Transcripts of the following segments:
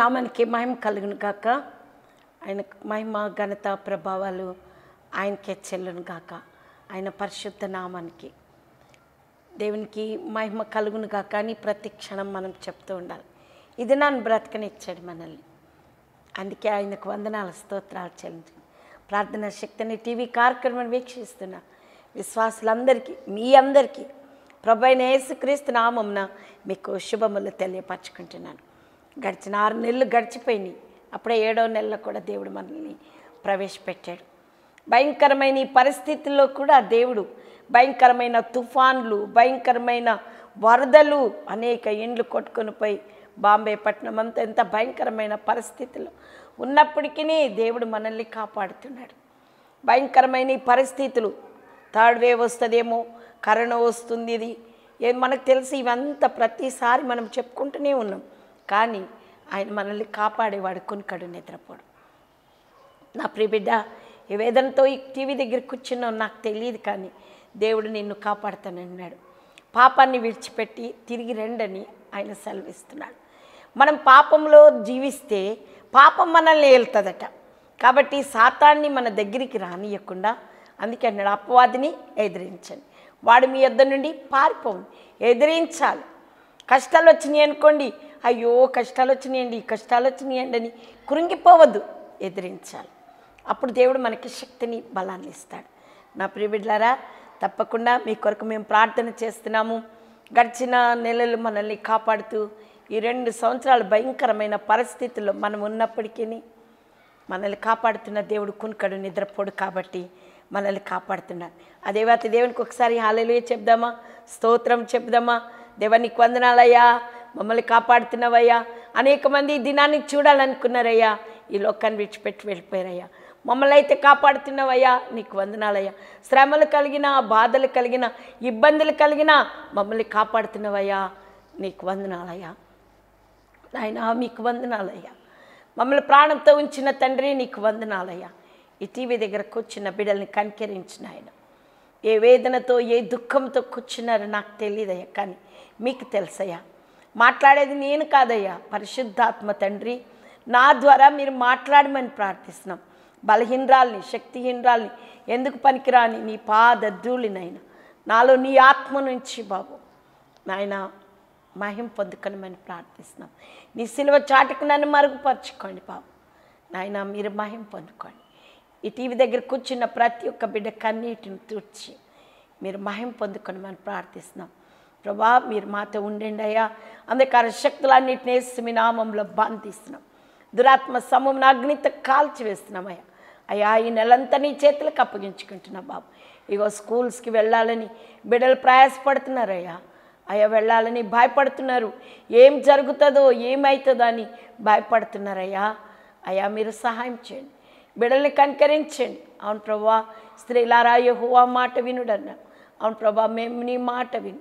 నామానికి మహిమ కలుగును గాక ఆయన మహిమ ఘనత ప్రభావాలు ఆయనకే చెల్లును గాక ఆయన పరిశుద్ధ నామానికి దేవునికి మహిమ కలుగును గాక అని ప్రతి క్షణం మనం చెప్తూ ఉండాలి ఇది నన్ను బ్రతకనిచ్చాడు మనల్ని అందుకే ఆయనకు వందనాల స్తోత్రాలు చెల్లించండి ప్రార్థన శక్తిని టీవీ కార్యక్రమాన్ని వీక్షిస్తున్న విశ్వాసులందరికీ మీ అందరికీ ప్రభు అయిన యేసుక్రీస్తు నామంన మీకు శుభములు తెలియపరచుకుంటున్నాను గడిచిన ఆరు నెలలు గడిచిపోయినాయి అప్పుడే ఏడో నెలలో కూడా దేవుడు మనల్ని ప్రవేశపెట్టాడు భయంకరమైన ఈ పరిస్థితుల్లో కూడా దేవుడు భయంకరమైన తుఫాన్లు భయంకరమైన వరదలు అనేక ఇండ్లు కొట్టుకొని పోయి బాంబే పట్టణం అంతా ఎంత భయంకరమైన పరిస్థితులు ఉన్నప్పటికీ దేవుడు మనల్ని కాపాడుతున్నాడు భయంకరమైన ఈ పరిస్థితులు థర్డ్ వేవ్ వస్తుందేమో కరోనా వస్తుంది ఇది ఏ మనకు తెలిసి ఇవంతా ప్రతిసారి మనం చెప్పుకుంటూనే ఉన్నాం కానీ ఆయన మనల్ని కాపాడేవాడు కొనుకడు నిద్రపోడు నా ప్రియ బిడ్డ ఈ వేదనతో ఈ టీవీ దగ్గర కూర్చున్నావు నాకు తెలియదు కానీ దేవుడు నిన్ను కాపాడుతానన్నాడు పాపాన్ని విడిచిపెట్టి తిరిగి రండని ఆయన సెలవిస్తున్నాడు మనం పాపంలో జీవిస్తే పాపం మనల్ని వెళ్తుందట కాబట్టి సాతాన్ని మన దగ్గరికి రానియకుండా అందుకే అన్నాడు అపవాదిని ఎదిరించండి వాడు మీ యొద్ద నుండి పారిపోవు ఎదిరించాలి కష్టాలు వచ్చినాయి అనుకోండి అయ్యో కష్టాలు వచ్చినాయండి కష్టాలు వచ్చినాయండి అని కృంగిపోవద్దు ఎదిరించాలి అప్పుడు దేవుడు మనకి శక్తిని బలాన్ని ఇస్తాడు నా ప్రియబిడ్లారా తప్పకుండా మీ కొరకు మేము ప్రార్థన చేస్తున్నాము గడిచిన నెలలు మనల్ని కాపాడుతూ ఈ రెండు సంవత్సరాలు భయంకరమైన పరిస్థితుల్లో మనం ఉన్నప్పటికీ మనల్ని కాపాడుతున్న దేవుడు కునుకడు నిద్రపోడు కాబట్టి మనల్ని కాపాడుతున్నాడు అదేవతి దేవునికి ఒకసారి హాలలుయ చెప్దామా స్తోత్రం చెప్దామా దేవానికి వందనాలయ్యా మమ్మల్ని కాపాడుతున్నావయ్యా అనేక మంది ఈ దినాన్ని చూడాలనుకున్నారయ్యా ఈ లోకాన్ని విడిచిపెట్టి వెళ్ళిపోయారయ్యా మమ్మల్ని అయితే కాపాడుతున్నావయ్యా నీకు వందనాలయ్యా శ్రమలు కలిగిన బాధలు కలిగిన ఇబ్బందులు కలిగిన మమ్మల్ని కాపాడుతున్నావయ్యా నీకు వందనాలయ్యా ఆయన మీకు వందనాలయ్యా మమ్మల్ని ప్రాణంతో ఉంచిన తండ్రి నీకు వందనాలయ్యా ఈ టీవీ దగ్గర కూర్చున్న బిడ్డల్ని కనికరించిన ఆయన ఏ వేదనతో ఏ దుఃఖంతో కూర్చున్నారో నాకు తెలియదయ్యా కానీ మీకు తెలుసయ్యా మాట్లాడేది నేను కాదయ్యా పరిశుద్ధాత్మ తండ్రి నా ద్వారా మీరు మాట్లాడమని ప్రార్థిస్తున్నాం బలహీనరాల్ని శక్తిహీనరాల్ని ఎందుకు పనికిరాని నీ పాద ధూళినైనా నాలో నీ ఆత్మ నుంచి బాబు నాయన మహిం పొందుకొనమని ప్రార్థిస్తున్నాం నీ సిలువ చాటుకు నన్ను మరుగుపరచుకోండి బాబు నాయన మీరు మహిం పొందుకోండి ఈ టీవీ దగ్గర కూర్చున్న ప్రతి ఒక్క బిడ్డ కన్నీటిని తుడిచి మీరు మహిం పొందుకొనమని ప్రార్థిస్తున్నాం ప్రభా మీరు మాతో ఉండండి అయ్యా అంధకార శక్తులన్నింటినీ వేసి మీ నామంలో బంధిస్తున్నాం దురాత్మ సమూహం అగ్నితో కాల్చివేస్తున్నాం అయ్యా అయ్యా ఈ నెలంతా నీ చేతులకు అప్పగించుకుంటున్నా బాబు ఇగో స్కూల్స్కి వెళ్ళాలని బిడ్డలు ప్రయాసపడుతున్నారయ్యా అయ్యా వెళ్ళాలని భయపడుతున్నారు ఏం జరుగుతుందో ఏమవుతుందో అని భయపడుతున్నారయ్యా అయ్యా మీరు సహాయం చేయండి బిడ్డల్ని కనికరించండి అవును ప్రభా స్త్రీలారా యెహోవా మాట వినుడన్నా అవును ప్రభా మేము నీ మాట విను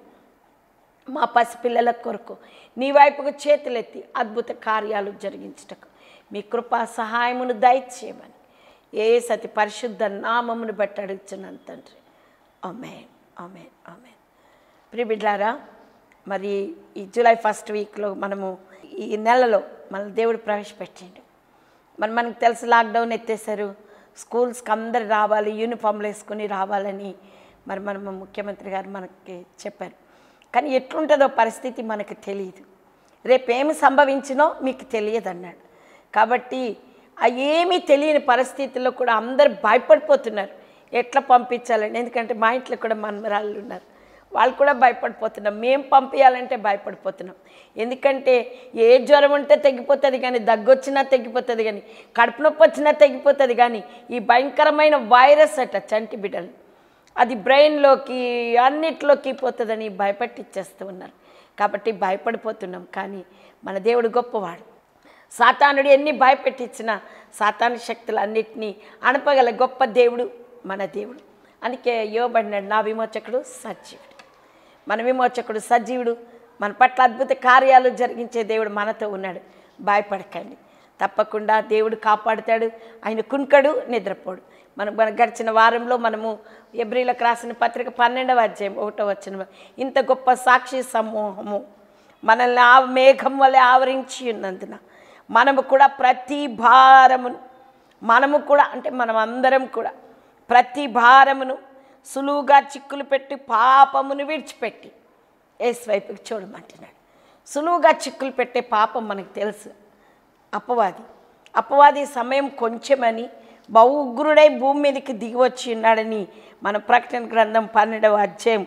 మా పసిపిల్లల కొరకు నీ వైపుకు చేతులెత్తి అద్భుత కార్యాలు జరిగించటకు మీ కృపా సహాయమును దయచేయమని ఏ సతి పరిశుద్ధ నామమును బట్టి అడుగుతున్నాను తండ్రి ఆమెన్ ఆమెన్ ఆమెన్ ప్రిబిడ్లారా మరి ఈ జూలై ఫస్ట్ వీక్లో మనము ఈ నెలలో మన దేవుడు ప్రవేశపెట్టిండు మరి మనకు తెలుసు లాక్డౌన్ ఎత్తేసారు స్కూల్స్కి అందరు రావాలి యూనిఫామ్లు వేసుకొని రావాలని మరి మన ముఖ్యమంత్రి గారు మనకి చెప్పారు కానీ ఎట్లుంటుందో పరిస్థితి మనకు తెలియదు రేపు ఏమి సంభవించినో మీకు తెలియదు అన్నాడు కాబట్టి ఆ ఏమీ తెలియని పరిస్థితుల్లో కూడా అందరు భయపడిపోతున్నారు ఎట్లా పంపించాలని ఎందుకంటే మా ఇంట్లో కూడా మనమరాళ్ళు ఉన్నారు వాళ్ళు కూడా భయపడిపోతున్నాం మేము పంపించాలంటే భయపడిపోతున్నాం ఎందుకంటే ఏ జ్వరం ఉంటే తగ్గిపోతుంది కానీ దగ్గు వచ్చినా తగ్గిపోతుంది కానీ కడుపు నొప్పి వచ్చినా తగ్గిపోతుంది కానీ ఈ భయంకరమైన వైరస్ అట చంటి బిడ్డలు అది బ్రెయిన్లోకి అన్నిట్లోకి పోతుందని భయపట్టిచ్చేస్తూ ఉన్నారు కాబట్టి భయపడిపోతున్నాం కానీ మన దేవుడు గొప్పవాడు సాతానుడు ఎన్ని భయపెట్టించిన సాతాను శక్తులు అన్నిటినీ అణపగల గొప్ప దేవుడు మన దేవుడు అందుకే యోబడినాడు నా విమోచకుడు సజీవుడు మన విమోచకుడు సజీవుడు మన పట్ల అద్భుత కార్యాలు జరిగించే దేవుడు మనతో ఉన్నాడు భయపడకండి తప్పకుండా దేవుడు కాపాడుతాడు ఆయన కునుకడు నిద్రపోడు మనం మన గడిచిన వారంలో మనము ఎబ్రిలకు రాసిన పత్రిక పన్నెండవ అధ్యాయం ఒకటో వచ్చిన ఇంత గొప్ప సాక్షి సమూహము మనల్ని ఆ మేఘం వల్ల ఆవరించి ఉన్నందున మనము కూడా ప్రతి భారమును మనము కూడా అంటే మనం అందరం కూడా ప్రతి భారమును సులువుగా చిక్కులు పెట్టి పాపమును విడిచిపెట్టి ఏసు వైపుకి చూడమంటున్నాడు సులువుగా చిక్కులు పెట్టే పాపం మనకు తెలుసు అపవాది అపవాది సమయం కొంచెమని బహు ఉగ్రుడై భూమి మీదకి దిగి వచ్చి ఉన్నాడని మన ప్రకటన గ్రంథం పన్నెండవ అధ్యాయం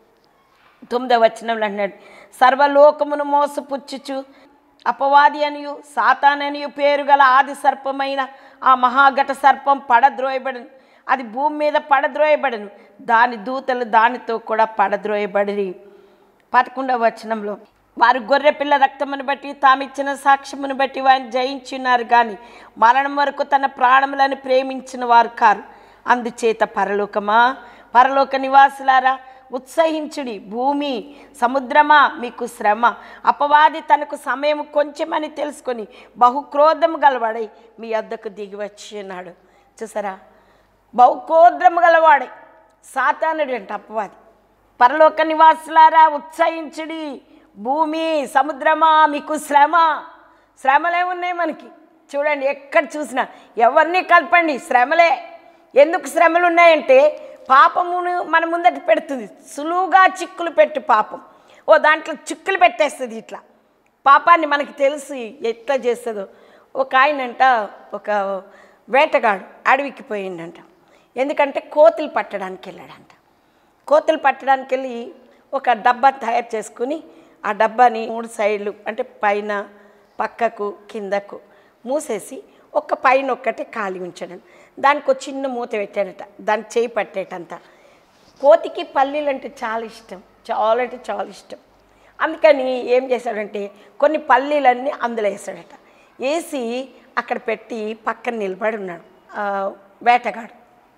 తొమ్మిదవ వచనంలో అన్నాడు సర్వలోకమును మోసపుచ్చుచు అపవాది అనియు సాతాననియు పేరు గల ఆది సర్పమైన ఆ మహాఘట సర్పం పడద్రోయబడను అది భూమి మీద పడద్రోయబడను దాని దూతలు దానితో కూడా పడద్రోయబడి పదకొండవ వచనంలో వారు గొర్రె పిల్ల రక్తమును బట్టి తామిచ్చిన సాక్ష్యమును బట్టి వారిని జయించున్నారు కానీ మరణం వరకు తన ప్రాణములను ప్రేమించిన వారు కారు అందుచేత పరలోకమా పరలోక నివాసులారా ఉత్సహించుడి భూమి సముద్రమా మీకు శ్రమ అపవాది తనకు సమయం కొంచెమని తెలుసుకొని బహుక్రోధము గలవాడై మీ వద్దకు దిగి వచ్చి ఉన్నాడు చూసారా బహుక్రోధము గలవాడై సాతానుడు అంట అపవాది పరలోక నివాసులారా ఉత్సహించుడి భూమి సముద్రమా మీకు శ్రమ శ్రమలే ఉన్నాయి మనకి చూడండి ఎక్కడ చూసినా ఎవరిని కలపండి శ్రమలే ఎందుకు శ్రమలు ఉన్నాయంటే పాపమును మన ముందట పెడుతుంది సులువుగా చిక్కులు పెట్టి పాపం ఓ దాంట్లో చిక్కులు పెట్టేస్తుంది ఇట్లా పాపాన్ని మనకి తెలుసు ఎట్లా చేస్తుందో ఒక ఆయనంట ఒక వేటగాడు అడవికి పోయిండంట ఎందుకంటే కోతులు పట్టడానికి వెళ్ళాడంట కోతులు పట్టడానికి వెళ్ళి ఒక డబ్బా తయారు చేసుకుని ఆ డబ్బాని మూడు సైడ్లు అంటే పైన పక్కకు కిందకు మూసేసి ఒక పైన ఒక్కటే ఖాళీ ఉంచాడు దానికి ఒక చిన్న మూత పెట్టాడట దాన్ని చేయి పట్టేటంత కోతికి పల్లీలు అంటే చాలా ఇష్టం చాలా అంటే చాలా ఇష్టం అందుకని ఏం చేశాడంటే కొన్ని పల్లీలన్నీ అందులో వేసాడట వేసి అక్కడ పెట్టి పక్కన నిలబడి ఉన్నాడు ఆ, వేటగాడు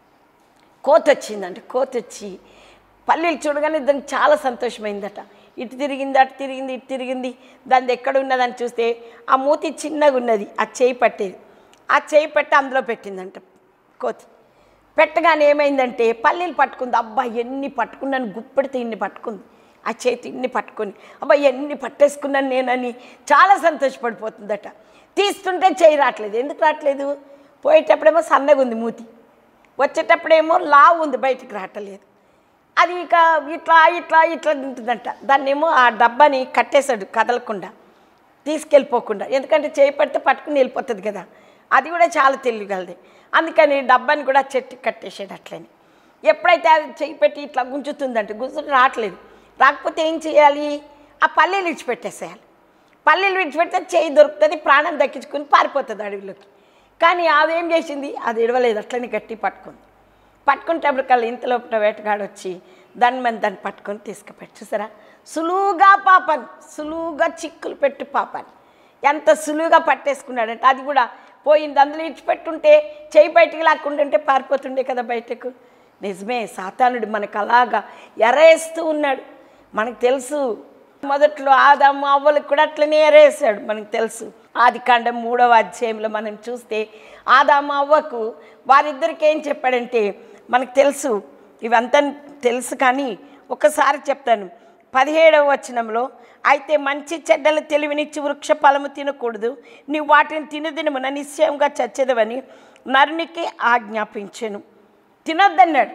కోత వచ్చిందంట కోత వచ్చి పల్లీలు చూడగానే దానికి చాలా సంతోషమైందట ఇటు తిరిగింది అటు తిరిగింది ఇటు తిరిగింది దాని ఎక్కడ ఉన్నదని చూస్తే ఆ మూతి చిన్నగా ఉన్నది ఆ చేయి పట్టేది ఆ చేయి పట్టి అందులో పెట్టిందంట కోతి పెట్టగానే ఏమైందంటే పల్లీలు పట్టుకుంది అబ్బా ఎన్ని పట్టుకున్నాను గుప్పెడితే ఇన్ని పట్టుకుంది ఆ చేతి ఇన్ని పట్టుకొని అబ్బా ఎన్ని పట్టేసుకున్నాను నేనని చాలా సంతోషపడిపోతుందట తీస్తుంటే చేయి రావట్లేదు ఎందుకు రావట్లేదు పోయేటప్పుడేమో సన్నగా ఉంది మూతి వచ్చేటప్పుడేమో లావు ఉంది బయటికి రావట్లేదు అది ఇక ఇట్లా ఇట్లా ఇట్లా తింటుందంట దాన్ని ఏమో ఆ డబ్బాని కట్టేశాడు కదలకుండా తీసుకెళ్ళిపోకుండా ఎందుకంటే చేయి పడితే పట్టుకుని వెళ్ళిపోతుంది కదా అది కూడా చాలా తెలియగలది అందుకని డబ్బాని కూడా చెట్టు కట్టేసాడు అట్లని ఎప్పుడైతే అది చేయి పెట్టి ఇట్లా గుంజుతుందంటే గుంజుతుంటే రావట్లేదు రాకపోతే ఏం చేయాలి ఆ పల్లీలు విడిచిపెట్టేసేయాలి పల్లీలు విడిచిపెడితే చేయి దొరుకుతుంది ప్రాణం దక్కించుకుని పారిపోతుంది అడవిలోకి కానీ అది ఏం చేసింది అది ఇడవలేదు అట్లనే గట్టి పట్టుకుంది పట్టుకుంటేప్పటికల్లా ఇంతలోపల వేటగాడు వచ్చి దాని మీద దాన్ని పట్టుకొని తీసుకుపెట్టి చూసారా సులువుగా పాపాన్ని సులువుగా చిక్కులు పెట్టు పాపాన్ని ఎంత సులువుగా పట్టేసుకున్నాడంటే అది కూడా పోయింది అందులో ఇచ్చిపెట్టుంటే చేయి బయటికి లాక్కుంటుంటే పారిపోతుండే కదా బయటకు నిజమే సాతానుడు మనకు అలాగా ఎరేస్తూ ఉన్నాడు మనకు తెలుసు మొదట్లో ఆదాము అవ్వలకు కూడా అట్లనే ఎరేసాడు మనకు తెలుసు ఆది కాండం మూడవ అధ్యాయంలో మనం చూస్తే ఆదాము అవ్వకు వారిద్దరికి ఏం చెప్పాడంటే మనకు తెలుసు ఇవంతా తెలుసు కానీ ఒకసారి చెప్తాను పదిహేడవ వచనంలో అయితే మంచి చెడ్డల తెలివినిచ్చి వృక్ష ఫలము తినకూడదు నీవు వాటిని తినదినమున నిశ్చయంగా చచ్చేదవని నరునికి ఆజ్ఞాపించెను తినొద్దన్నాడు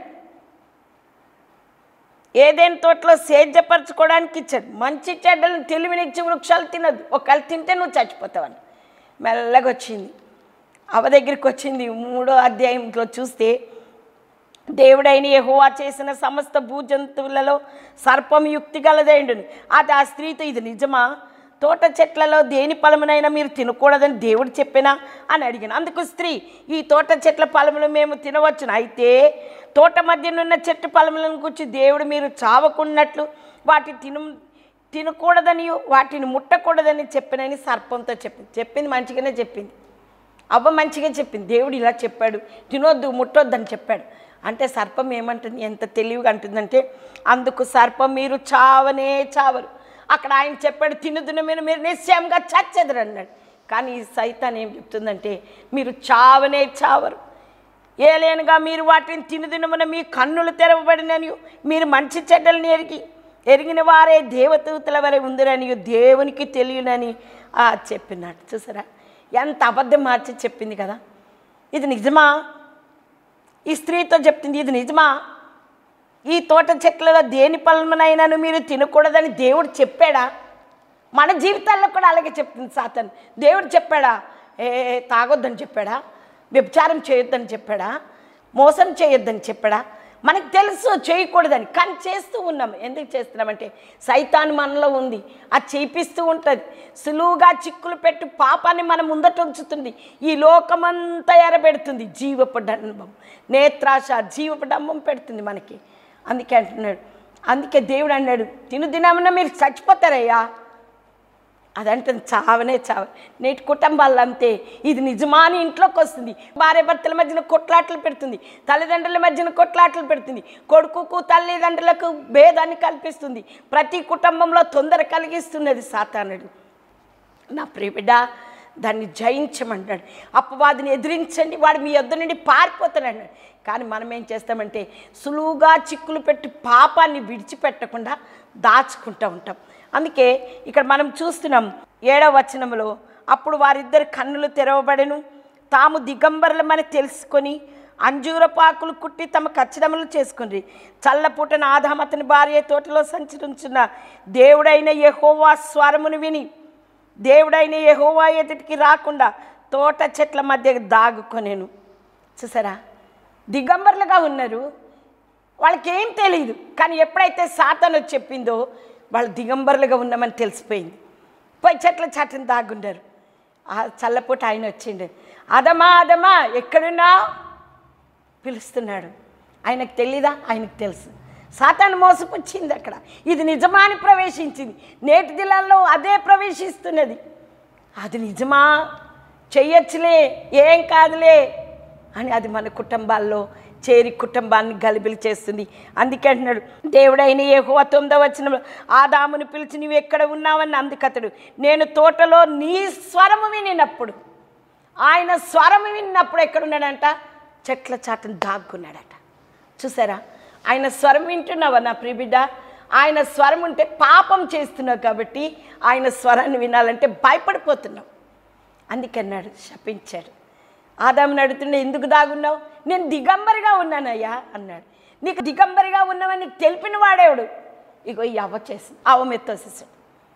ఏదైనా తోటలో సేద్యపరచుకోవడానికి ఇచ్చాడు మంచి చెడ్డలను తెలివినిచ్చి వృక్షాలు తినద్దు ఒకవేళ తింటే నువ్వు చచ్చిపోతావని మెల్లగా వచ్చింది అవ దగ్గరికి వచ్చింది మూడో అధ్యాయంలో చూస్తే దేవుడైన యెహోవా చేసిన సమస్త భూజంతువులలో సర్పం యుక్తి గలదైండును అది ఆ స్త్రీతో ఇది నిజమా తోట చెట్లలో దేని ఫలమునైనా మీరు తినకూడదని దేవుడు చెప్పినా అని అడిగాను అందుకు స్త్రీ ఈ తోట చెట్ల ఫలములు మేము తినవచ్చును అయితే తోట మధ్యనున్న చెట్టు ఫలములను గురించి దేవుడు మీరు చావకున్నట్లు వాటి తిను తినకూడదని వాటిని ముట్టకూడదని చెప్పినని సర్పంతో చెప్పింది చెప్పింది మంచిగానే చెప్పింది అవ్వ మంచిగా చెప్పింది దేవుడు ఇలా చెప్పాడు తినొద్దు ముట్టొద్దని చెప్పాడు అంటే సర్పం ఏమంటుంది ఎంత తెలివిగా అంటుందంటే అందుకు సర్పం మీరు చావనే చావరు అక్కడ ఆయన చెప్పాడు తినుదున మీరు మీరు నిశ్చయంగా చచ్చెదరు అన్నాడు కానీ ఈ సైతాన్ ఏం చెప్తుందంటే మీరు చావనే చావరు ఏలేనుగా మీరు వాటిని తినుదినమున మీ కన్నులు తెరవబడినని మీరు మంచి చెడ్డలను ఎరిగి ఎరిగిన వారే దేవదూతల వలె ఉందిరని దేవునికి తెలియనని ఆ చెప్పినాడు చూసారా ఎంత అబద్ధం మార్చి చెప్పింది కదా ఇది నిజమా ఈ స్త్రీతో చెప్తుంది ఇది నిజమా ఈ తోట చెట్లలో దేని పలమునైనాను మీరు తినకూడదని దేవుడు చెప్పాడా మన జీవితాల్లో కూడా అలాగే చెప్తుంది సాతన్ దేవుడు చెప్పాడా ఏ తాగొద్దని చెప్పాడా వ్యభిచారం చేయొద్దని చెప్పాడా మోసం చేయొద్దని చెప్పాడా మనకు తెలుసు చేయకూడదని కానీ చేస్తూ ఉన్నాం ఎందుకు చేస్తున్నామంటే సైతాన్ మనలో ఉంది అది చేపిస్తూ ఉంటుంది సులువుగా చిక్కులు పెట్టి పాపాన్ని మన ముందట ఉంచుతుంది ఈ లోకమంతా ఎరబెడుతుంది జీవపు డంబం నేత్రాశ జీవపు డంబం పెడుతుంది మనకి అందుకే అంటున్నాడు అందుకే దేవుడు అన్నాడు తిను దినమున మీరు చచ్చిపోతారయ్యా అదంటే చావనే చావ నేటి కుటుంబాలు అంతే ఇది నిజమా అని ఇంట్లోకి వస్తుంది భార్య భర్తల మధ్యన కొట్లాటలు పెడుతుంది తల్లిదండ్రుల మధ్యన కొట్లాటలు పెడుతుంది కొడుకుకు తల్లిదండ్రులకు భేదాన్ని కల్పిస్తుంది ప్రతి కుటుంబంలో తొందర కలిగిస్తున్నది సాతానుడు నా ప్రియబిడ్డ దాన్ని జయించమంటాడు అపవాదిని ఎదిరించండి వాడు మీ యొద్ద నుండి పారిపోతాడు అన్నాడు కానీ మనం ఏం చేస్తామంటే సులువుగా చిక్కులు పెట్టి పాపాన్ని విడిచిపెట్టకుండా దాచుకుంటూ ఉంటాం అందుకే ఇక్కడ మనం చూస్తున్నాం ఏడవ వచనంలో అప్పుడు వారిద్దరి కన్నులు తెరవబడెను తాము దిగంబరులమని తెలుసుకొని అంజూరపాకులు కుట్టి తమ ఖచ్చితములు చేసుకుని చల్లపూటన ఆదాం అతని భార్య తోటలో సంచరించున్న దేవుడైన యెహోవా స్వరమును విని దేవుడైన యెహోవా ఎదుటికి రాకుండా తోట చెట్ల మధ్య దాగుకొనేను చూసారా దిగంబర్లుగా ఉన్నారు వాళ్ళకి ఏం తెలియదు కానీ ఎప్పుడైతే సాతను చెప్పిందో వాళ్ళు దిగంబరులుగా ఉన్నామని తెలిసిపోయింది పోయి చెట్ల చాటుని దాగున్నారు ఆ చల్లపూట ఆయన వచ్చిండు అదమా అదమా ఎక్కడున్నావు పిలుస్తున్నాడు ఆయనకు తెలీదా ఆయనకు తెలుసు సాతాను మోసపుచ్చింది అక్కడ ఇది నిజమా అని ప్రవేశించింది నేటి దినాల్లో అదే ప్రవేశిస్తున్నది అది నిజమా చెయ్యొచ్చులే ఏం కాదులే అని అది మన కుటుంబాల్లో చేరి కుటుంబాన్ని గలిబిలి చేస్తుంది అందుకే అంటున్నాడు దేవుడైన ఏ తొమ్మిదో వచ్చిన ఆదామును పిలిచి నువ్వు ఎక్కడ ఉన్నావని అందుకతడు నేను తోటలో నీ స్వరము వినినప్పుడు ఆయన స్వరము విన్నప్పుడు ఎక్కడున్నాడంట చెట్ల చాటును దాక్కున్నాడట చూసారా ఆయన స్వరం వింటున్నావా నా ప్రియబిడ్డ ఆయన స్వరం ఉంటే పాపం చేస్తున్నావు కాబట్టి ఆయన స్వరాన్ని వినాలంటే భయపడిపోతున్నావు అందుకన్నాడు శపించాడు ఆదాముని అడుగుతుండే ఎందుకు దాగున్నావు నేను దిగంబరిగా ఉన్నానయ్యా అన్నాడు నీకు దిగంబరిగా ఉన్నావని నీకు తెలిపిన వాడేవాడు ఇగో ఈ అవ్వ చేసి అవ్వ మీద తోసేసాడు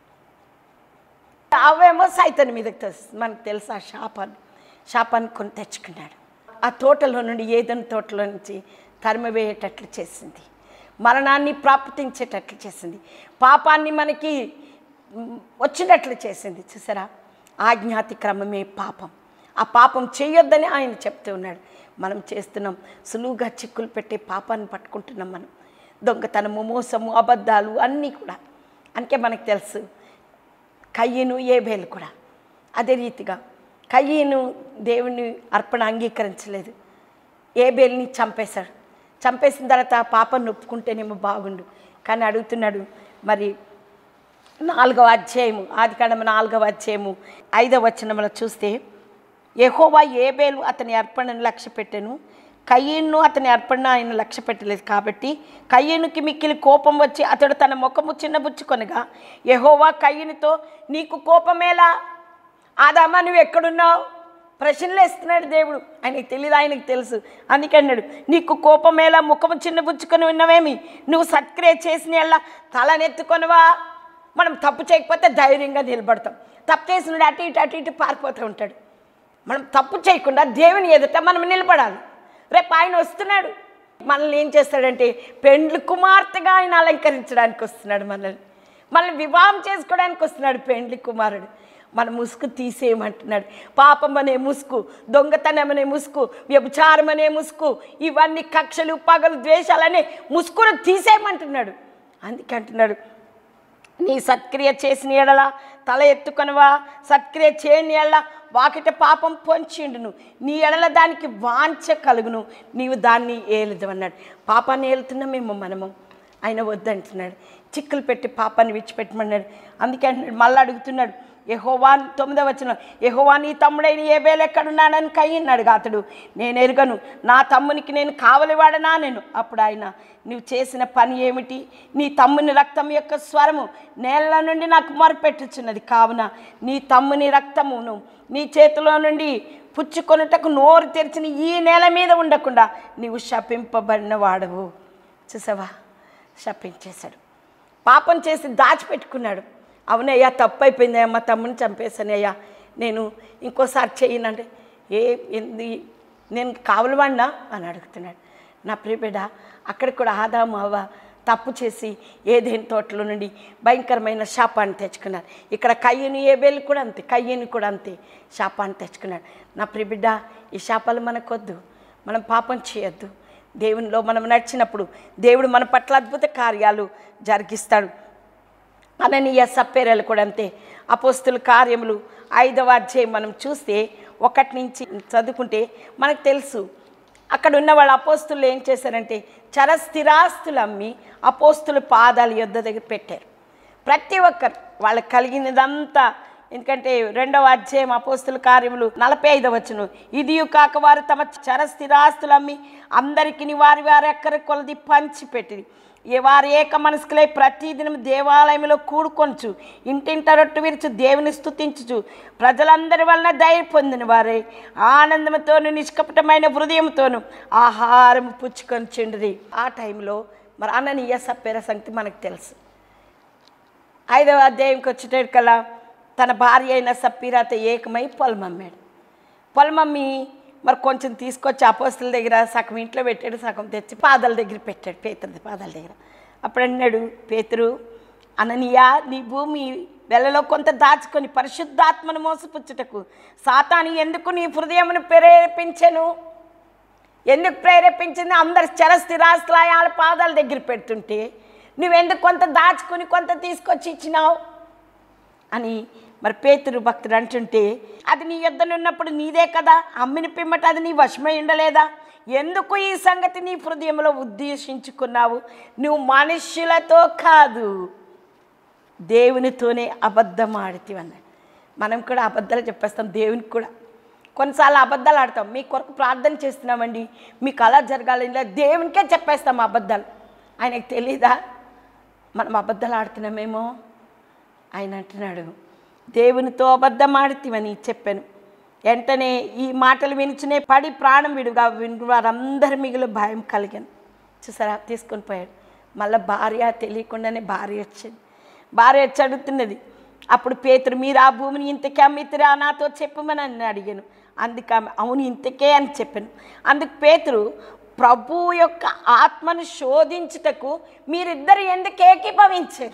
అవేమో సైతాన్ని మీదకి తోసేస్తుంది మనకు తెలుసు ఆ శాపాన్ని శాపాన్ని కొని తెచ్చుకున్నాడు ఆ తోటలో నుండి ఏదైనా తోటలో నుంచి తరిమివేయేటట్లు చేసింది మరణాన్ని ప్రాప్తించేటట్లు చేసింది పాపాన్ని మనకి మ్, వచ్చినట్లు చేసింది చూసారా ఆజ్ఞాతి క్రమమే పాపం ఆ పాపం చేయొద్దని ఆయన చెప్తూ ఉన్నాడు మనం చేస్తున్నాం సులువుగా చిక్కులు పెట్టే పాపాన్ని పట్టుకుంటున్నాం మనం దొంగతనము మోసము అబద్ధాలు అన్నీ కూడా అందుకే మనకు తెలుసు కయ్యను ఏబేలు కూడా అదే రీతిగా కయ్యను దేవుని అర్పణ అంగీకరించలేదు ఏబేల్ని చంపేశాడు చంపేసిన తర్వాత ఆ పాపను ఒప్పుకుంటేనేమో బాగుండు కానీ అడుగుతున్నాడు మరి నాలుగవ అధ్యాయము ఆది కాండము నాలుగవ అధ్యాయము ఐదవ వచనంలో చూస్తే యెహోవా ఏబేలు అతని అర్పణను లక్ష్య పెట్టెను కయ్యను అతని అర్పణ ఆయన లక్ష్య పెట్టలేదు కాబట్టి కయ్యనుకి మిక్కిలి కోపం వచ్చి అతడు తన ముఖము చిన్నబుచ్చుకొనగా యెహోవా కయ్యనుతో నీకు కోపమేలా ఆదామా నువ్వు ఎక్కడున్నావు ప్రశ్నలు వేస్తున్నాడు దేవుడు ఆయనకి తెలియదు ఆయనకు తెలుసు అందుకే అన్నాడు నీకు కోపమేలా ముఖము చిన్నబుచ్చుకొని ఉన్నవేమి నువ్వు సత్క్రియ చేసిన ఎల్లా తలనెత్తుకొనవా మనం తప్పు చేయకపోతే ధైర్యంగా నిలబడతాం తప్పు చేసినాడు అటు ఇటు అటు ఇటు పారిపోతూ ఉంటాడు మనం తప్పు చేయకుండా దేవుని ఎదుట మనం నిలబడాలి రేపు ఆయన వస్తున్నాడు మనల్ని ఏం చేస్తాడంటే పెండ్లు కుమార్తెగా ఆయన అలంకరించడానికి వస్తున్నాడు మనల్ని మనల్ని వివాహం చేసుకోవడానికి వస్తున్నాడు పెండ్లి కుమారుడు మన ముసుగు తీసేయమంటున్నాడు పాపం అనే ముసుగు దొంగతనం అనే ముసుగు వ్యభిచారం అనే ముసుగు ఇవన్నీ కక్షలు పగలు ద్వేషాలనే ముసుగును తీసేయమంటున్నాడు అందుకే అంటున్నాడు నీ సత్క్రియ చేసిన ఎడల తల ఎత్తుకొనవా సత్క్రియ చేయని ఎడల వాకిట పాపం పొంచిండును నీ ఎడల దానికి వాంఛ కలుగును నీవు దాన్ని ఏలుదు అన్నాడు పాపాన్ని ఏలుతున్నామేమో మనము ఆయన వద్దంటున్నాడు చిక్కులు పెట్టి పాపాన్ని విడిచిపెట్టమన్నాడు అందుకే అంటున్నాడు మళ్ళీ అడుగుతున్నాడు యెహోవా తొమ్మిదవ వచ్చిన యెహోవా నీ తమ్ముడైన ఏబేలు ఎక్కడున్నాడని కయ్యన్నాడు అతడు నేను ఎరుగను నా తమ్మునికి నేను కావలివాడనా నేను అప్పుడు ఆయన నువ్వు చేసిన పని ఏమిటి నీ తమ్ముని రక్తం యొక్క స్వరము నేల నుండి నాకు మొరపెట్టుచున్నది కావున నీ తమ్ముని రక్తమును నీ చేతిలో నుండి పుచ్చుకొనుటకు నోరు తెరిచిన ఈ నేల మీద ఉండకుండా నీవు శపింపబడిన వాడవు చూసావా శపించేశాడు పాపం చేసి దాచిపెట్టుకున్నాడు అవునయ్యా తప్పు అయిపోయిందయ్యా మా తమ్ముని చంపేశానయ్యా నేను ఇంకోసారి చేయనంటే ఏ ఎందు నేను కావలవాడినా అని అడుగుతున్నాడు నా ప్రియబిడ్డ అక్కడ కూడా ఆదాము అవ్వ తప్పు చేసి ఏదేని తోటలో నుండి భయంకరమైన శాపాన్ని తెచ్చుకున్నారు ఇక్కడ కయ్యను ఏబేలు కూడా అంతే కయ్యను కూడా అంతే శాపాన్ని తెచ్చుకున్నాడు నా ప్రియబిడ్డ ఈ శాపాలు మనకొద్దు మనం పాపం చేయొద్దు దేవునిలో మనం నడిచినప్పుడు దేవుడు మన పట్ల అద్భుత కార్యాలు జరిగిస్తాడు అననీయ సప్పేరలు కూడా అంతే అపోస్తుల కార్యములు ఐదవ అధ్యాయం మనం చూస్తే ఒకటి నుంచి చదువుకుంటే మనకు తెలుసు అక్కడ ఉన్న వాళ్ళ అపోస్తులు ఏం చేశారంటే చర స్థిరాస్తులు అమ్మి అపోస్తుల పాదాల యొద్ద దగ్గర పెట్టారు ప్రతి ఒక్కరు వాళ్ళకి కలిగినదంతా ఎందుకంటే రెండవ అధ్యాయం అపోస్తుల కార్యములు నలభై ఐదవ వచ్చును ఇది కాక వారు తమ చర స్థిరాస్తులు అమ్మి అందరికి వారి వారి ఎక్కరి కొలది పంచి పెట్టింది ఏ వారు ఏక మనసుకులై ప్రతిదినం దేవాలయంలో కూడుకొనచ్చు ఇంటింట రొట్టు విరుచు దేవుని స్తుతించుచు ప్రజలందరి వలన దయ పొందిన వారే ఆనందంతోను నిష్కపటమైన హృదయంతోను ఆహారం పుచ్చుకొని చిండ్రి ఆ టైంలో మరి అననీయ సప్పేర సంగతి మనకు తెలుసు ఐదవ అధ్యాయంకి వచ్చేటకల్లా తన భార్య అయిన సప్పీరాతో ఏకమై పొలమమ్మాడు పొలమమ్మి మరి కొంచెం తీసుకొచ్చి అపోస్తుల దగ్గర సగం ఇంట్లో పెట్టాడు సగం తెచ్చి పాదాల దగ్గర పెట్టాడు పేతురుది పాదాల దగ్గర అప్పుడు అన్నాడు పేతురు అననీయ నీ భూమి వెలలో కొంత దాచుకొని పరిశుద్ధాత్మను మోసపుచ్చుటకు సాతాని ఎందుకు నీ హృదయమును ప్రేరేపించను ఎందుకు ప్రేరేపించింది అందరు చర స్థిరాస్తులాయాల పాదాల దగ్గర పెడుతుంటే నువ్వెందుకు కొంత దాచుకుని కొంత తీసుకొచ్చి ఇచ్చినావు అని మరి పేతురు భక్తుడు అంటుంటే అది నీ ఉన్నప్పుడు నీదే కదా అమ్మిన పిమ్మట అది నీ వశమై ఉండలేదా ఎందుకు ఈ సంగతి నీ హృదయంలో ఉద్దేశించుకున్నావు నువ్వు మనుష్యులతో కాదు దేవునితోనే అబద్ధం ఆడితివన్నాడు మనం కూడా అబద్ధాలు చెప్పేస్తాం దేవునికి కూడా కొన్నిసార్లు అబద్ధాలు ఆడతాం మీ కొరకు ప్రార్థన చేస్తున్నామండి మీకు అలా జరగాలి ఇలా దేవునికే చెప్పేస్తాం అబద్ధాలు ఆయనకు తెలీదా మనం అబద్ధాలు ఆడుతున్నామేమో ఆయన అంటున్నాడు దేవునితో అబద్ధం ఆడితివని చెప్పాను వెంటనే ఈ మాటలు వినిచునే పడి ప్రాణం విడుగా విని వారందరి మిగిలి భయం కలిగాను చూసారా తీసుకొని పోయాడు మళ్ళీ భార్య తెలియకుండానే భార్య వచ్చింది భార్య వచ్చి అడుగుతున్నది అప్పుడు పేతురు మీరు ఆ భూమిని ఇంతకే అమ్మితిరా నాతో చెప్పమని అని అడిగాను అందుకు ఆమె అవును ఇంతకే అని చెప్పాను అందుకు పేతురు ప్రభు యొక్క ఆత్మను శోధించుటకు మీరిద్దరు ఎందుకు ఏకీభవించారు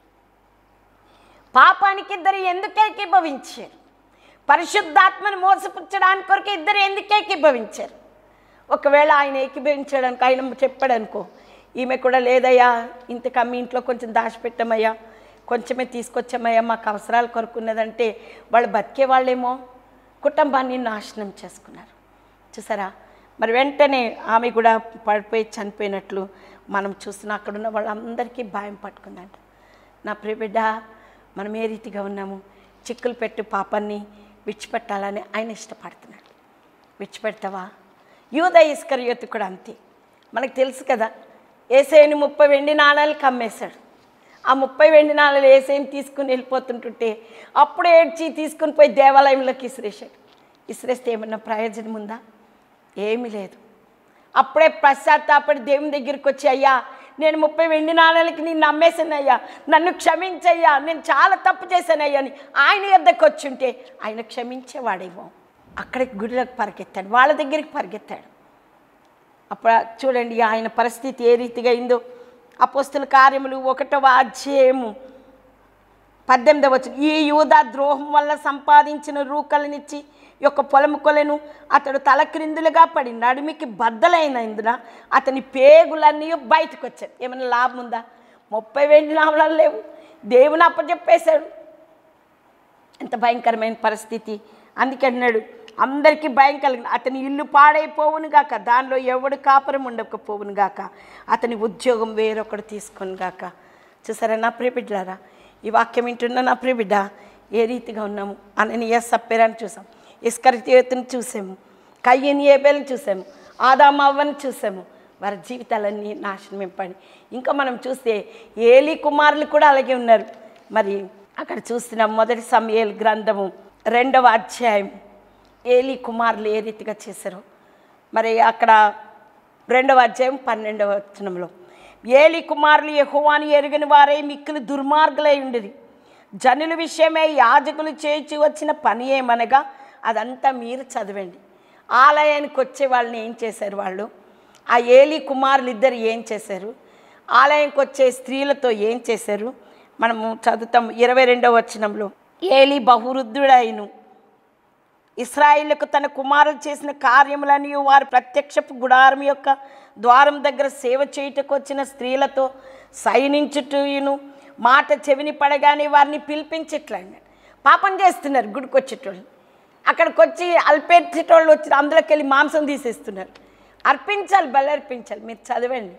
పాపానికి ఇద్దరు ఎందుకు ఏకీభవించారు పరిశుద్ధాత్మను మోసపుచ్చడానికి కొరకు ఇద్దరు ఎందుకు ఏకీభవించారు ఒకవేళ ఆయన ఏకీభవించడానికి ఆయన చెప్పాడు అనుకో ఈమె కూడా లేదయ్యా ఇంతకు అమ్మి ఇంట్లో కొంచెం దాచిపెట్టమయ్యా కొంచెమే తీసుకొచ్చామయ్యా మాకు అవసరాలు కొరుకున్నదంటే వాళ్ళు బతికే వాళ్ళేమో కుటుంబాన్ని నాశనం చేసుకున్నారు చూసారా మరి వెంటనే ఆమె కూడా పడిపోయి చనిపోయినట్లు మనం చూస్తున్న అక్కడున్న వాళ్ళందరికీ భయం పట్టుకుందంట నా ప్రియబిడ్డ మనం ఏ రీతిగా ఉన్నాము చిక్కులు పెట్టు పాపాన్ని విడిచిపెట్టాలని ఆయన ఇష్టపడుతున్నాడు విడిచిపెడతావా యూద ఇస్కరియోతు కూడా అంతే మనకు తెలుసు కదా ఏసైని ముప్పై వెండి నాణాలు కమ్మేశాడు ఆ ముప్పై వెండి నాణాలు ఏసైని తీసుకుని వెళ్ళిపోతుంటుంటే అప్పుడు ఏడ్చి తీసుకుని పోయి దేవాలయంలోకి ఇసిరేశాడు ఇసిరేస్తే ఏమన్నా ప్రయోజనం ఉందా ఏమీ లేదు అప్పుడే పశ్చాత్తాపడి దేవుని దగ్గరికి వచ్చి అయ్యా నేను ముప్పై వెండి నాణాలకి నేను నమ్మేశానయ్యా నన్ను క్షమించయ్యా నేను చాలా తప్పు చేశానయ్యా అని ఆయన యొద్దకు వచ్చి ఉంటే ఆయన క్షమించేవాడేమో అక్కడికి గుడిలోకి పరిగెత్తాడు వాళ్ళ దగ్గరికి పరిగెత్తాడు అప్పుడు చూడండి ఆయన పరిస్థితి ఏ రీతిగా అయిందో అపోస్తుల కార్యములు ఒకటవ అధ్యాయము పద్దెనిమిదవ వచ్చిన ఈ యూదా ద్రోహం వల్ల సంపాదించిన రూకలనిచ్చి యొక్క పొలము కొలను అతడు తల క్రిందులుగా పడి నడిమికి బద్దలైనందున అతని పేగులన్నీ బయటకు వచ్చాయి ఏమైనా లాభం ఉందా ముప్పై వెండి నామలాలు లేవు దేవుని అప్పచెప్పేశాడు ఎంత భయంకరమైన పరిస్థితి అందుకే అన్నాడు అందరికీ భయం కలిగిన అతని ఇల్లు పాడైపోవును గాక దానిలో ఎవడు కాపురం ఉండకపోవును గాక అతని ఉద్యోగం వేరొకడు తీసుకొని గాక చూసారా నా ప్రియబిడ్డారా ఈ వాక్యం వింటున్న నా ప్రియబిడ్డ ఏ రీతిగా ఉన్నాము అననీయ సప్పెరాన్ని చూసాం ఇస్కరితను చూసాము కయ్యని ఏబేలను చూసాము ఆదామ అవ్వని చూసాము వారి జీవితాలన్నీ నాశనమింపండి ఇంకా మనం చూస్తే ఏలి కుమారులు కూడా అలాగే ఉన్నారు మరి అక్కడ చూస్తున్నాం మొదటి సమయల్ గ్రంథము రెండవ అధ్యాయం ఏలి కుమారులు ఏ రీతిగా చేశారో మరి అక్కడ రెండవ అధ్యాయం పన్నెండవ వచనంలో ఏలి కుమారులు యెహోవాను ఎరుగని వారే మిక్కులు దుర్మార్గులై ఉండిరి జనుల విషయమే యాజకులు చేయించి వచ్చిన పని ఏమనగా అదంతా మీరు చదవండి ఆలయానికి వచ్చే వాళ్ళని ఏం చేశారు వాళ్ళు ఆ ఏలి కుమారులు ఇద్దరు ఏం చేశారు ఆలయంకి వచ్చే స్త్రీలతో ఏం చేశారు మనము చదువుతాం ఇరవై రెండవ వచనంలో ఏలి బహువృద్ధుడైను ఇస్రాయిల్కు తన కుమారులు చేసిన కార్యములని వారి ప్రత్యక్షపు గుడారం యొక్క ద్వారం దగ్గర సేవ చేయుటకు వచ్చిన స్త్రీలతో సైనించుటను మాట చెవిని పడగానే వారిని పిలిపించట్లా అన్నాడు పాపం చేస్తున్నారు గుడికి వచ్చేటోళ్ళు అక్కడికి వచ్చి అల్పేర్చేటోళ్ళు వచ్చి అందులోకి వెళ్ళి మాంసం తీసేస్తున్నారు అర్పించాలి బలి అర్పించాలి మీరు చదవండి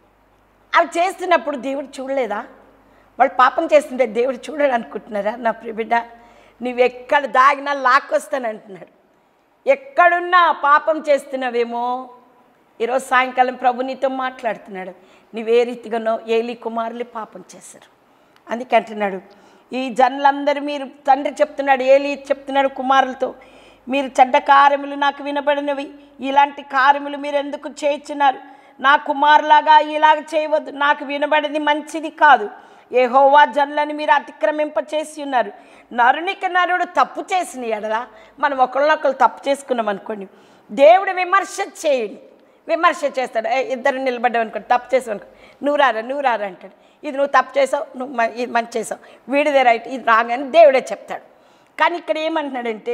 అవి చేస్తున్నప్పుడు దేవుడు చూడలేదా వాళ్ళు పాపం చేస్తుంటే దేవుడు చూడడు అనుకుంటున్నారా నా ప్రిబిడ్డ నువ్వు ఎక్కడ దాగినా లాక్కొస్తానంటున్నాడు ఎక్కడున్నా పాపం చేస్తున్నావేమో ఈరోజు సాయంకాలం ప్రభు నీతో మాట్లాడుతున్నాడు నువ్వే రీతిగానో ఏలి కుమారులు పాపం చేశారు అందుకే అంటున్నాడు ఈ జనులందరూ మీరు తండ్రి చెప్తున్నాడు ఏలి చెప్తున్నాడు కుమారులతో మీరు చెడ్డ కార్యములు నాకు వినబడినవి ఇలాంటి కార్యములు మీరు ఎందుకు చేయించున్నారు నా కుమారులాగా ఇలాగ చేయవద్దు నాకు వినబడింది మంచిది కాదు ఏహోవా జనులను మీరు అతిక్రమింప చేసి ఉన్నారు నరునికి నరుడు తప్పు చేసిన ఎడలా మనం ఒకళ్ళనొకళ్ళు తప్పు చేసుకున్నాం అనుకోండి దేవుడు విమర్శ చేయండి విమర్శ చేస్తాడు "ఏ, ఇద్దరు నిలబడ్డావు అనుకోండి తప్పు చేసావు అనుకో నువ్వు రారా నువ్వు రారా అంటాడు ఇది నువ్వు తప్పు చేసావు నువ్వు మ- ఇది మంచి చేసావు వీడిదే రైట్ ఇది రాంగ్ అని దేవుడే చెప్తాడు కానీ ఇక్కడ ఏమంటున్నాడంటే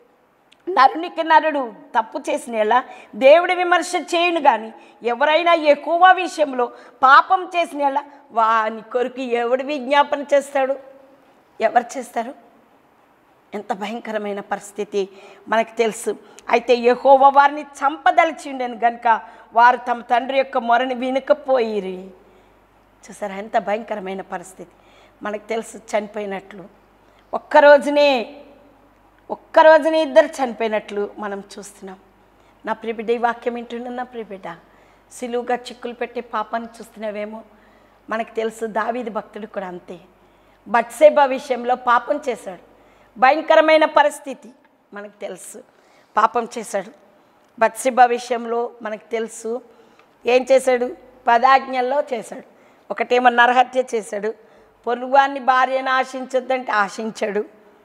నరునికి నరుడు తప్పు చేసిన ఎలా దేవుడి విమర్శ చేయను కానీ ఎవరైనా ఎక్కువ విషయంలో పాపం చేసిన ఎలా వాని కొరకు ఎవడు విజ్ఞాపన చేస్తాడు ఎవరు చేస్తారు ఎంత భయంకరమైన పరిస్థితి మనకు తెలుసు అయితే యెహోవా వారిని చంపదలిచిండను గనుక వారు తమ తండ్రి యొక్క మొరని వినకపోయిరి చూసారా ఎంత భయంకరమైన పరిస్థితి మనకు తెలుసు చనిపోయినట్లు ఒక్కరోజునే ఒక్కరోజునే ఇద్దరు చనిపోయినట్లు మనం చూస్తున్నాం నా ప్రిబిడ్డ ఈ వాక్యం వింటున్నా నా ప్రిబిడ్డ సిలువుగా చిక్కులు పెట్టే పాపాన్ని చూస్తున్నావేమో మనకు తెలుసు దావీది భక్తుడు కూడా అంతే బట్సేబా విషయంలో పాపం చేశాడు భయంకరమైన పరిస్థితి మనకు తెలుసు పాపం చేశాడు బత్సిబా విషయంలో మనకు తెలుసు ఏం చేశాడు పదాజ్ఞల్లో చేశాడు ఒకటేమో నరహత్య చేశాడు పొరుగువాన్ని భార్యను ఆశించొద్దంటే ఆశించాడు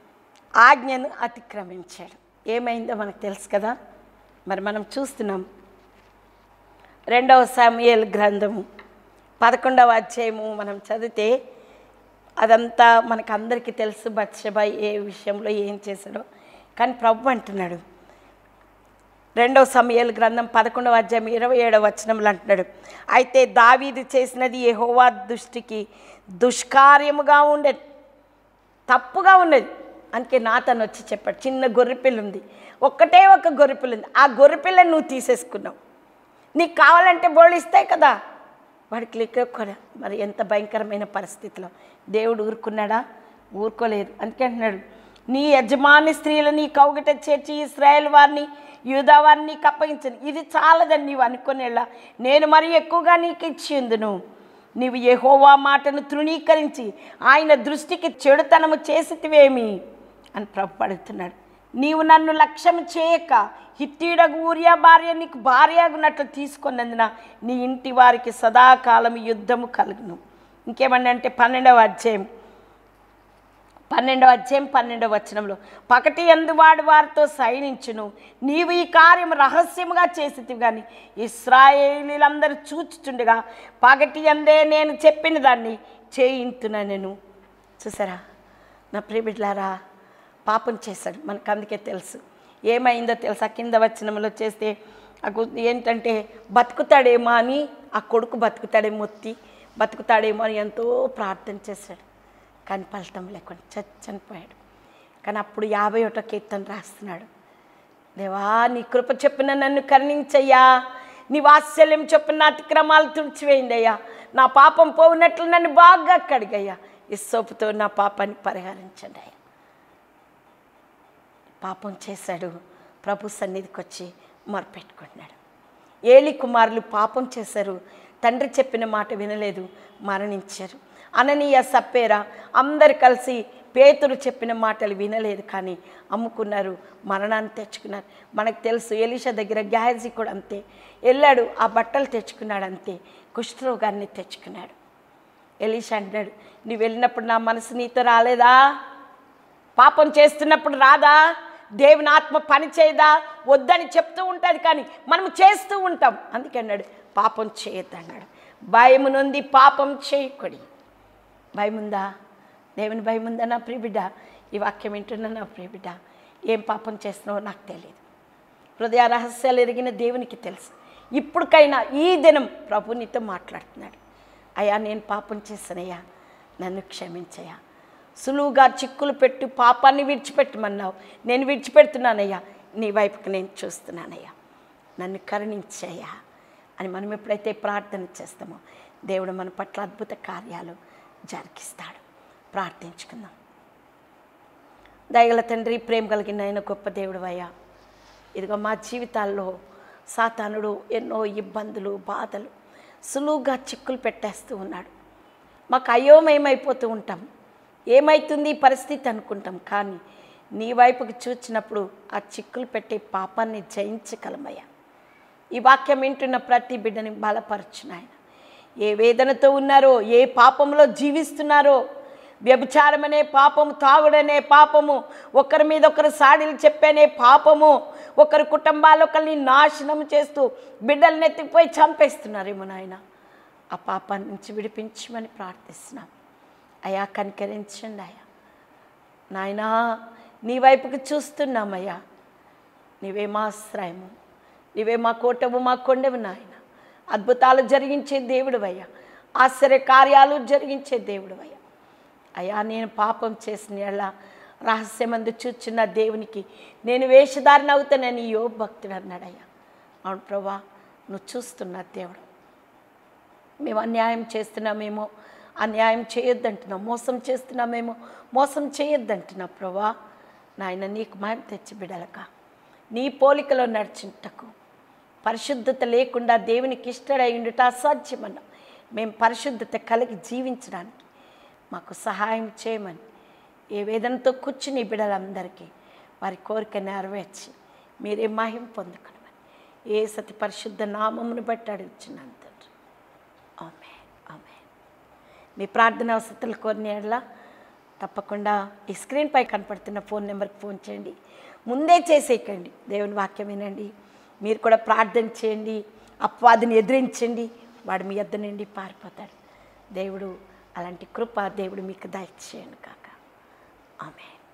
ఆజ్ఞను అతిక్రమించాడు ఏమైందో మనకు తెలుసు కదా మరి మనం చూస్తున్నాం రెండవ సమయల్ గ్రంథము పదకొండవ అధ్యాయము మనం చదివితే అదంతా మనకు అందరికీ తెలుసు బత్షబాయ్ ఏ విషయంలో ఏం చేశాడో కానీ ప్రభు అంటున్నాడు రెండవ సమయాల గ్రంథం పదకొండవ అధ్యాయం ఇరవై ఏడవ వచనంలో అంటున్నాడు అయితే దావీదు చేసినది యెహోవా దృష్టికి దుష్కార్యముగా ఉండేది తప్పుగా ఉన్నది అందుకే నాతను వచ్చి చెప్పాడు చిన్న గొర్రెపిల్ల ఉంది ఒక్కటే ఒక గొర్రెపిల్ల ఉంది ఆ గొర్రెపిల్లని నువ్వు తీసేసుకున్నావు నీకు కావాలంటే బోళ్ళు ఇస్తాయి కదా వాడికి లెక్క కూడా మరి ఎంత భయంకరమైన పరిస్థితిలో దేవుడు ఊరుకున్నాడా ఊరుకోలేదు అందుకే అంటున్నాడు నీ యజమాని స్త్రీలు నీ కౌగిట చేర్చి ఇస్రాయేల్ వారిని యూదా వారిని నీకు అప్పగించను ఇది చాలదని నీవు అనుకునేలా నేను మరి ఎక్కువగా నీకు ఇచ్చి ఉందును నీవు యెహోవా మాటను తృణీకరించి ఆయన దృష్టికి చెడుతనము చేసితివేమి అని ప్రభు పడుతున్నాడు నీవు నన్ను లక్ష్యం చేయక హిత్తీడగు ఊరియా భార్య నీకు భార్యగున్నట్లు తీసుకున్నందున నీ ఇంటి వారికి సదాకాలం యుద్ధము కలుగును ఇంకేమన్నా అంటే పన్నెండవ అధ్యాయం పన్నెండవ అధ్యాయం పన్నెండవ వచనంలో పకటి ఎందువాడు వారితో సైనించును నీవు ఈ కార్యం రహస్యముగా చేసితివి కానీ ఇస్రాయేలీలందరూ చూచుచుండగా పగటి అందే నేను చెప్పిన దాన్ని చేయింతున్నా నేను చూసారా నా ప్రియబిడ్లారా పాపం చేశాడు మనకు అందుకే తెలుసు ఏమైందో తెలుసా కింద వచనంలో చేస్తే ఆ గు- ఏంటంటే బతుకుతాడేమో అని ఆ కొడుకు బతుకుతాడేమో మొత్తి బతుకుతాడేమో అని ఎంతో ప్రార్థన చేశాడు కానీ ఫలితం లేకుండా చ- చనిపోయాడు కానీ అప్పుడు యాభై ఒకటో కీర్తన రాస్తున్నాడు దేవా నీ కృప చెప్పిన నన్ను కరుణించయ్యా నీ వాత్సల్యం చెప్పిన నా అతిక్రమాలు తుడిచివేయండి అయ్యా నా పాపం పోయినట్లు నన్ను బాగా కడిగయ్యా ఇస్సోపుతో నా పాపాన్ని పరిహరించండి అయ్యా పాపం చేశాడు ప్రభు సన్నిధికి వచ్చి మొరపెట్టుకుంటున్నాడు ఏలి కుమారులు పాపం చేశారు తండ్రి చెప్పిన మాట వినలేదు మరణించారు అననీయ సప్పేరా అందరు కలిసి పేతురు చెప్పిన మాటలు వినలేదు కానీ అమ్ముకున్నారు మరణాన్ని తెచ్చుకున్నారు మనకు తెలుసు ఎలీషా దగ్గర గ్యాజీ కూడా అంతే వెళ్ళాడు ఆ బట్టలు తెచ్చుకున్నాడు అంతే కుష్ఠరోగాన్ని తెచ్చుకున్నాడు ఎలీషా అంటున్నాడు నువ్వు వెళ్ళినప్పుడు నా మనసు నీతో రాలేదా పాపం చేస్తున్నప్పుడు రాదా దేవుని ఆత్మ పని చేయదా వద్దని చెప్తూ ఉంటుంది కానీ మనం చేస్తూ ఉంటాం అందుకే అన్నాడు పాపం చేయొద్దన్నాడు భయము నుండి పాపం చేయకొడి భయం ఉందా దేవుని భయం ఉందా నా ప్రియబిడ్డ ఈ వాక్యం వింటున్నా నా ప్రియబిడ్డ ఏం పాపం చేస్తున్నావో నాకు తెలియదు హృదయ రహస్యాలు ఎరిగిన దేవునికి తెలుసు ఇప్పటికైనా ఈ దినం ప్రభు నీతో మాట్లాడుతున్నాడు అయ్యా నేను పాపం చేశానయ్యా నన్ను క్షమించయ్యా సులువుగా చిక్కులు పెట్టి పాపాన్ని విడిచిపెట్టమన్నావు నేను విడిచిపెడుతున్నానయ్యా నీ వైపుకి నేను చూస్తున్నానయ్యా నన్ను కరుణించయ్యా అని మనం ఎప్పుడైతే ప్రార్థన చేస్తామో దేవుడు మన పట్ల అద్భుత కార్యాలు జరిగిస్తాడు ప్రార్థించుకుందాం దయగల తండ్రి ప్రేమ కలిగిన ఆయన గొప్ప దేవుడు అయ్యా ఇదిగో మా జీవితాల్లో సాతానుడు ఎన్నో ఇబ్బందులు బాధలు సులువుగా చిక్కులు పెట్టేస్తూ ఉన్నాడు మాకు అయోమయమైపోతూ ఉంటాం ఏమైతుంది ఈ పరిస్థితి అనుకుంటాం కానీ నీ వైపుకి చూచినప్పుడు ఆ చిక్కులు పెట్టే పాపాన్ని జయించగలమయ్యా ఈ వాక్యం వింటున్న ప్రతి బిడ్డని బలపరచును ఆయన ఏ వేదనతో ఉన్నారో ఏ పాపంలో జీవిస్తున్నారో వ్యభిచారం అనే పాపము తాగుడనే పాపము ఒకరి మీద ఒకరు సాడీలు చెప్పనే పాపము ఒకరి కుటుంబాలు ఒకరిని నాశనం చేస్తూ బిడ్డల్ని ఎత్తిపోయి చంపేస్తున్నారేమో నాయన ఆ పాపాన్ని నుంచి విడిపించమని ప్రార్థిస్తున్నాం అయా కనికరించండి అయ్యా నాయనా నీ వైపుకి చూస్తున్నామయ్యా నీవే మా ఆశ్రయము నీవే మా కోటవు మా కొండవు నాయన అద్భుతాలు జరిగించే దేవుడు అయ్యా ఆశ్చర్య కార్యాలు జరిగించే దేవుడు అయ్యా అయ్యా నేను పాపం చేసిన ఎలా రహస్యమందు చూచున్న దేవునికి నేను వేషధారణ అవుతానని యో భక్తుడు అన్నాడయ్యా అవును ప్రభా నువ్వు చూస్తున్నా దేవుడు మేము అన్యాయం చేస్తున్నామేమో అన్యాయం చేయొద్దంటున్నాం మోసం చేస్తున్నామేమో మోసం చేయొద్దంటున్నా ప్రభా నాయన నీకు మాయం తెచ్చి బిడలక నీ పోలికలో నడిచింటకు పరిశుద్ధత లేకుండా దేవునికి ఇష్టడై ఉండుట అసాధ్యమన్న మేము పరిశుద్ధత కలిగి జీవించడానికి మాకు సహాయం చేయమని ఏ వేదనతో కూర్చుని ఈ బిడ్డలందరికీ వారి కోరిక నెరవేర్చి మీరే మహిం పొందుకనమని ఏ సతి పరిశుద్ధ నామమును బట్టి అడుగుచున్నాను తండ్రి ఆమె ఆమె మీ ప్రార్థన వసతులు కోరిన ఎడల తప్పకుండా ఈ స్క్రీన్పై కనపడుతున్న ఫోన్ నెంబర్కి ఫోన్ చేయండి ముందే చేసేయకండి దేవుని వాక్యం వినండి మీరు కూడా ప్రార్థన చేయండి అపవాదిని ఎదిరించండి వాడు మీ యొద్ద నుండి పారిపోతాడు దేవుడు అలాంటి కృప దేవుడు మీకు దయచేయండి కాక ఆమె